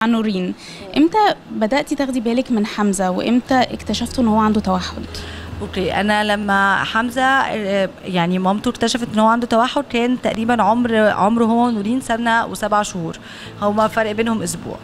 نورين امتى بداتي تاخدي بالك من حمزه وامتى اكتشفتوا ان هو عنده توحد اوكي انا لما حمزه آه، يعني مامته اكتشفت ان هو عنده توحد كان تقريبا عمر عمره هو ونورين سنه وسبع شهور هما فرق بينهم اسبوع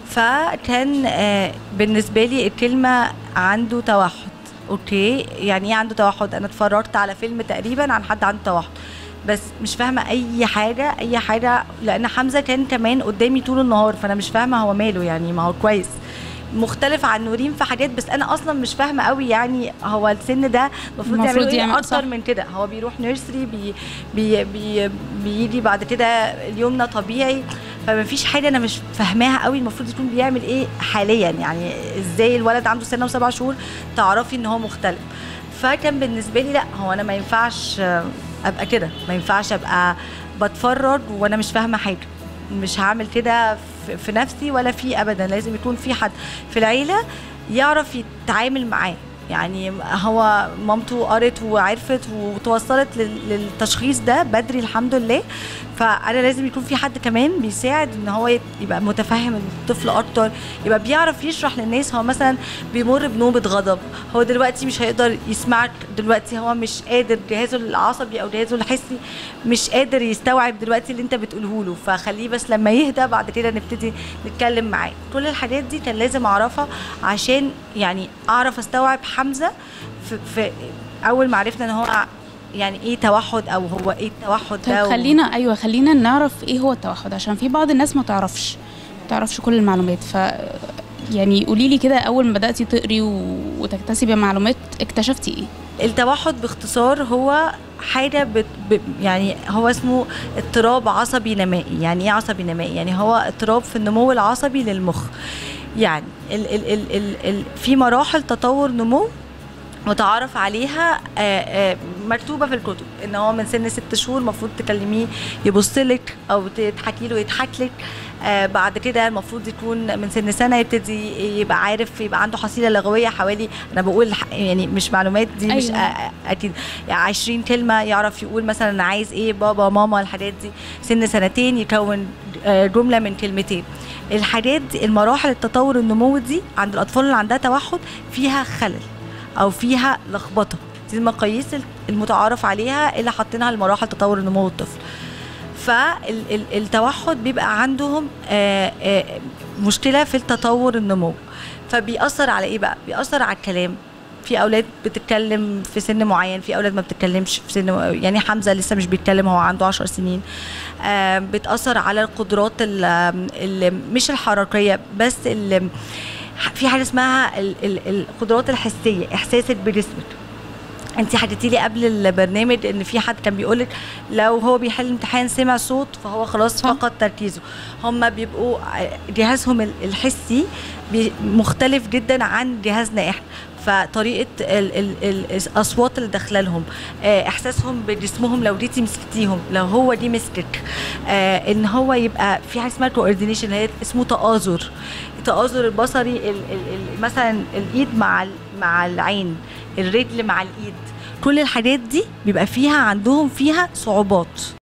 فكان آه، بالنسبه لي الكلمه عنده توحد اوكي يعني ايه عنده توحد انا اتفرجت على فيلم تقريبا عن حد عنده توحد بس مش فاهمه اي حاجه اي حاجه لان حمزه كان كمان قدامي طول النهار فانا مش فاهمه هو ماله يعني ما هو كويس مختلف عن نورين في حاجات بس انا اصلا مش فاهمه قوي يعني هو السن ده المفروض المفروض يعملوا ايه يعمل- اكتر صح. من كده هو بيروح نيرسري بي بي بي بيجي بعد كده اليومنا طبيعي فما فيش حاجه انا مش فاهماها قوي المفروض يكون بيعمل ايه حاليا يعني ازاي الولد عنده سنه وسبع شهور تعرفي ان هو مختلف فكان بالنسبه لي لا هو انا ما ينفعش آه، ابقى كده ما ينفعش ابقى بتفرج وانا مش فاهمه حاجه مش هعمل كده في- في نفسي ولا في ابدا لازم يكون في حد في العيله يعرف يتعامل معاه يعني هو مامته قرت وعرفت وتوصلت لل- للتشخيص ده بدري الحمد لله فانا لازم يكون في حد كمان بيساعد ان هو يت- يبقى متفهم الطفل اكتر يبقى بيعرف يشرح للناس هو مثلا بيمر بنوبه غضب هو دلوقتي مش هيقدر يسمعك دلوقتي هو مش قادر جهازه العصبي او جهازه الحسي مش قادر يستوعب دلوقتي اللي انت بتقوله له فخليه بس لما يهدى بعد كده نبتدي نتكلم معاه كل الحاجات دي كان لازم اعرفها عشان يعني اعرف استوعب حمزه في, في اول ما عرفنا ان هو يعني ايه توحد او هو ايه التوحد طيب ده و- خلينا ايوه خلينا نعرف ايه هو التوحد عشان في بعض الناس ما تعرفش ما تعرفش كل المعلومات ف يعني قولي لي كده اول ما بداتي تقري و... وتكتسبي معلومات اكتشفتي ايه التوحد باختصار هو حاجه بت ب يعني هو اسمه اضطراب عصبي نمائي يعني ايه عصبي نمائي يعني هو اضطراب في النمو العصبي للمخ يعني ال ال ال ال ال في مراحل تطور نمو متعارف عليها آه، آه، مكتوبه في الكتب ان هو من سن ست شهور المفروض تكلميه يبص لك او تضحكي له يضحك لك آه، بعد كده المفروض يكون من سن سنه يبتدي يبقى عارف يبقى عنده حصيله لغويه حوالي انا بقول ح- يعني مش معلومات دي مش أيوة. آه، اكيد يعني 20 كلمه يعرف يقول مثلا انا عايز ايه بابا ماما الحاجات دي سن سنتين يكون آه، جمله من كلمتين الحاجات دي المراحل التطور النمو دي عند الاطفال اللي عندها توحد فيها خلل او فيها لخبطه دي المقاييس المتعارف عليها اللي حاطينها لمراحل تطور نمو الطفل فالتوحد بيبقى عندهم آه، آه، مشكله في التطور النمو فبيأثر على ايه بقى بيأثر على الكلام في اولاد بتتكلم في سن معين في اولاد ما بتتكلمش في سن يعني حمزه لسه مش بيتكلم هو عنده 10 سنين آه، بتأثر على القدرات ال- ال- مش الحركيه بس ال- في حاجه اسمها ال- ال- القدرات الحسيه احساسك بجسمك انت حكيتي لي قبل البرنامج ان في حد كان بيقولك لو هو بيحل امتحان سمع صوت فهو خلاص صح. فقد تركيزه هم بيبقوا جهازهم ال- الحسي بي- مختلف جدا عن جهازنا احنا فطريقه ال ال ال الاصوات اللي داخله لهم آه، احساسهم بجسمهم لو ديتي مسكتيهم لو هو دي مسكك آه، ان هو يبقى في حاجه اسمها كوردينيشن اللي هي اسمه تآزر التآزر البصري ال ال ال مثلا الايد مع ال- مع العين الرجل مع الايد كل الحاجات دي بيبقى فيها عندهم فيها صعوبات